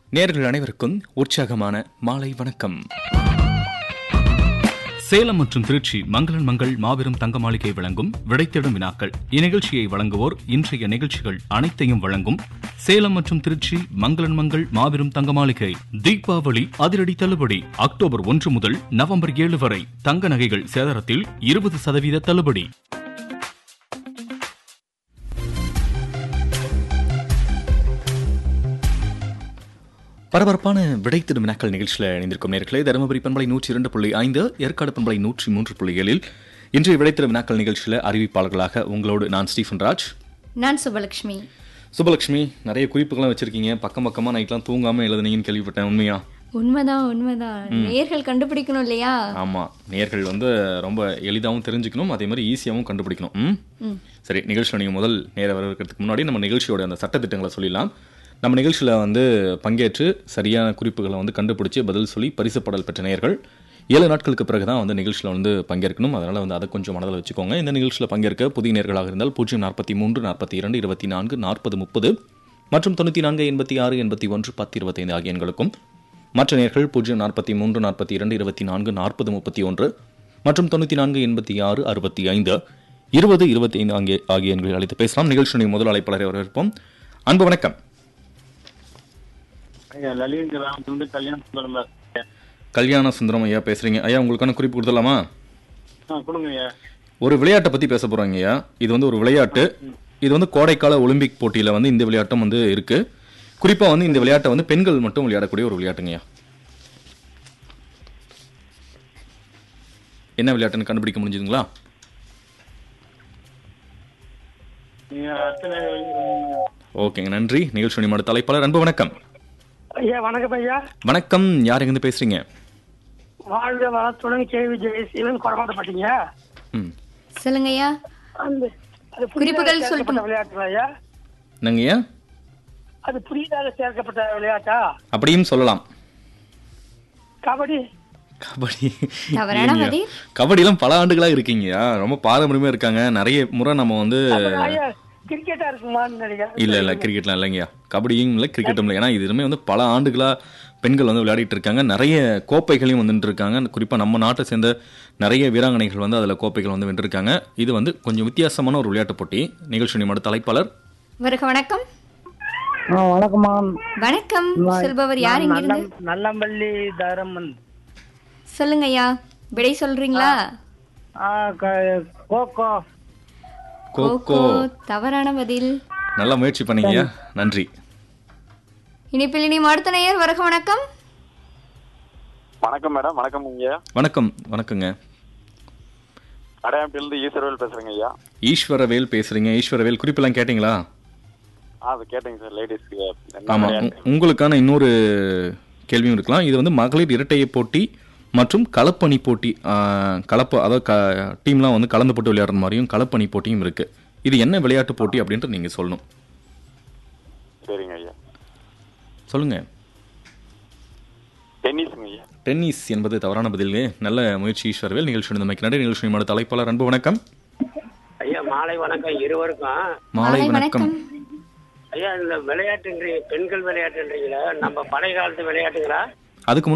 நேர்கள் அனைவருக்கும் உற்சாகமான மாலை வணக்கம் சேலம் மற்றும் திருச்சி மங்களன் மங்கள் மாபெரும் தங்க மாளிகை வழங்கும் விடைத்தேடும் வினாக்கள் இந்நிகழ்ச்சியை வழங்குவோர் இன்றைய நிகழ்ச்சிகள் அனைத்தையும் வழங்கும் சேலம் மற்றும் திருச்சி மங்களன் மங்கள் மாபெரும் தங்க மாளிகை தீபாவளி அதிரடி தள்ளுபடி அக்டோபர் ஒன்று முதல் நவம்பர் ஏழு வரை தங்க நகைகள் சேதாரத்தில் இருபது சதவீத தள்ளுபடி பரபரப்பான விடைத்திடும் வினாக்கள் நிகழ்ச்சியில் இணைந்திருக்கும் நேர்களே தருமபுரி பண்பலை நூற்றி இரண்டு புள்ளி ஐந்து ஏற்காடு பண்பலை நூற்றி மூன்று புள்ளி ஏழில் இன்றைய விடைத்திடும் வினாக்கள் நிகழ்ச்சியில் அறிவிப்பாளர்களாக உங்களோடு நான் ஸ்டீஃபன் ராஜ் நான் சுபலட்சுமி சுபலட்சுமி நிறைய குறிப்புகள்லாம் வச்சிருக்கீங்க பக்கம் பக்கமாக நைட்லாம் தூங்காமல் எழுதுனீங்கன்னு கேள்விப்பட்டேன் உண்மையா உண்மைதான் உண்மைதான் நேர்கள் கண்டுபிடிக்கணும் இல்லையா ஆமாம் நேர்கள் வந்து ரொம்ப எளிதாகவும் தெரிஞ்சுக்கணும் அதே மாதிரி ஈஸியாகவும் கண்டுபிடிக்கணும் ம் சரி நிகழ்ச்சியில் நீங்கள் முதல் நேர வரவேற்கிறதுக்கு முன்னாடி நம்ம நிகழ்ச்சியோட அந்த சட்டத்திட்டங்களை சொல்லிடலாம் நம்ம நிகழ்ச்சியில் வந்து பங்கேற்று சரியான குறிப்புகளை வந்து கண்டுபிடிச்சி பதில் சொல்லி பரிசு பாடல் பெற்ற நேயர்கள் ஏழு நாட்களுக்கு பிறகு தான் வந்து நிகழ்ச்சியில் வந்து பங்கேற்கணும் அதனால் வந்து அதை கொஞ்சம் மனதில் வச்சுக்கோங்க இந்த நிகழ்ச்சியில் பங்கேற்க புதிய நேர்களாக இருந்தால் பூஜ்ஜியம் நாற்பத்தி மூன்று நாற்பத்தி இரண்டு இருபத்தி நான்கு நாற்பது முப்பது மற்றும் தொண்ணூற்றி நான்கு எண்பத்தி ஆறு எண்பத்தி ஒன்று பத்து இருபத்தைந்து ஆகிய எண்களுக்கும் மற்ற நேர்கள் பூஜ்ஜியம் நாற்பத்தி மூன்று நாற்பத்தி இரண்டு இருபத்தி நான்கு நாற்பது முப்பத்தி ஒன்று மற்றும் தொண்ணூற்றி நான்கு எண்பத்தி ஆறு அறுபத்தி ஐந்து இருபது இருபத்தி ஐந்து ஆகிய ஆகிய எண்களில் அழைத்து பேசலாம் நிகழ்ச்சியுடைய முதல் அழைப்பாளரை வரவேற்போம் அன்பு வணக்கம் ஐயா லலித் கிராமத்துலேருந்து கல்யாணம் சுந்தரம் கல்யாண சுந்தரம் ஐயா பேசுறீங்க ஐயா உங்களுக்கான குறிப்பு கொடுத்துடலாமா ஆ கொடுங்க ஐயா ஒரு விளையாட்டை பற்றி பேச போகிறாங்க ஐயா இது வந்து ஒரு விளையாட்டு இது வந்து கோடைக்கால ஒலிம்பிக் போட்டியில் வந்து இந்த விளையாட்டும் வந்து இருக்கு குறிப்பாக வந்து இந்த விளையாட்டை வந்து பெண்கள் மட்டும் விளையாடக்கூடிய ஒரு விளையாட்டுங்கய்யா என்ன விளையாட்டுன்னு கண்டுபிடிக்க முடிஞ்சுதுங்களா நீங்க அத்தனை ஓகேங்க நன்றி நிகழ்ச்சி நிமிட தலைப்பாளர் அன்பு வணக்கம் ஐயா வணக்கம் ஐயா வணக்கம் யார் எங்கேருந்து பேசுறீங்க வாழ்க வளத்துடன் கேள்வி ஜெயசீலன் குறமாட்டப்பட்டீங்க ம் சொல்லுங்கய்யா அந்த அது குறிப்புகள் புதிதாக சொல்லட்டும். சேர்க்கப்பட்ட விளையாட்டு ஐயா என்னங்கய்யா அது புதிதாக சேர்க்கப்பட்ட விளையாட்டா அப்படியும் சொல்லலாம் கபடி கபடி தவறான இல்லைங்கய்யா. பதில். கபடிலாம் பல ஆண்டுகளா இருக்கீங்கய்யா ரொம்ப பாரம்பரியமா இருக்காங்க நிறைய முறை நம்ம வந்து அப்புறம் ஐயா கிரிக்கெட்டா இருக்குமான்னு நினைக்கிறேன் இல்ல இல்ல கிரிக்கெட்லாம் இல்லைங்கய்யா கபடியும் இல்லை கிரிக்கெட்டும் இல்லை ஏன்னா இது இதுமே வந்து பல ஆண்டுகளா பெண்கள் வந்து விளையாடிட்டு இருக்காங்க நிறைய கோப்பைகளையும் வந்துட்டு இருக்காங்க குறிப்பா நம்ம நாட்டை சேர்ந்த நிறைய வீராங்கனைகள் வந்து அதுல கோப்பைகள் வந்து வென்றிருக்காங்க இது வந்து கொஞ்சம் வித்தியாசமான ஒரு விளையாட்டு போட்டி நிகழ்ச்சி நிமிட தலைப்பாளர் வருக வணக்கம் ஆ வணக்கம்மா வணக்கம் சொல்பவர் யார் இங்கிருந்து நல்லம்பள்ளி தரமன் சொல்லுங்கய்யா விடை சொல்றீங்களா கோகோ கோகோ தவறான பதில் நல்ல முயற்சி பண்ணீங்கய்யா நன்றி இனிப்பில் இனி அடுத்த நேயர் வருக வணக்கம் வணக்கம் மேடம் வணக்கம் ஐயா வணக்கம் வணக்கங்க அடையாம்பிலிருந்து ஈஸ்வரவேல் பேசுறேங்க ஐயா ஈஸ்வரவேல் பேசுறீங்க ஈஸ்வரவேல் குறிப்பெல்லாம் கேட்டீங்களா ஆ அது கேட்டேங்க சார் லேடிஸ்க்கு ஆமா உ- உங்களுக்கான இன்னொரு கேள்வியும் இருக்கலாம் இது வந்து மகளிர் இரட்டையை போட்டி மற்றும் களப்பணி போட்டி ஆ, கலப்பு அதாவது க டீம்லாம் வந்து கலந்து போட்டு விளையாடுற மாதிரியும் களப்பணி போட்டியும் இருக்கு இது என்ன விளையாட்டு போட்டி அப்படின்ட்டு நீங்க சொல்லணும் சரிங்க ஐயா சொல்லுங்க டென்னிஸுங்க ஐயா டென்னிஸ் என்பது தவறான பதில்ங்க நல்ல முயற்சி ஈஸ்வரவேல் நிகழ்ச்சி நடந்தமைக்கு நன்றி நிகழ்ச்சி நிமிட தலைப்பாளர் அன்பு வணக்கம் ஐயா மாலை வணக்கம் இருவருக்கும் மாலை வணக்கம் ஐயா இந்த விளையாட்டுன்றீங்க பெண்கள் விளையாட்டுன்றீங்களா நம்ம பழைய காலத்து விளையாட்டுங்களா அதுக்கு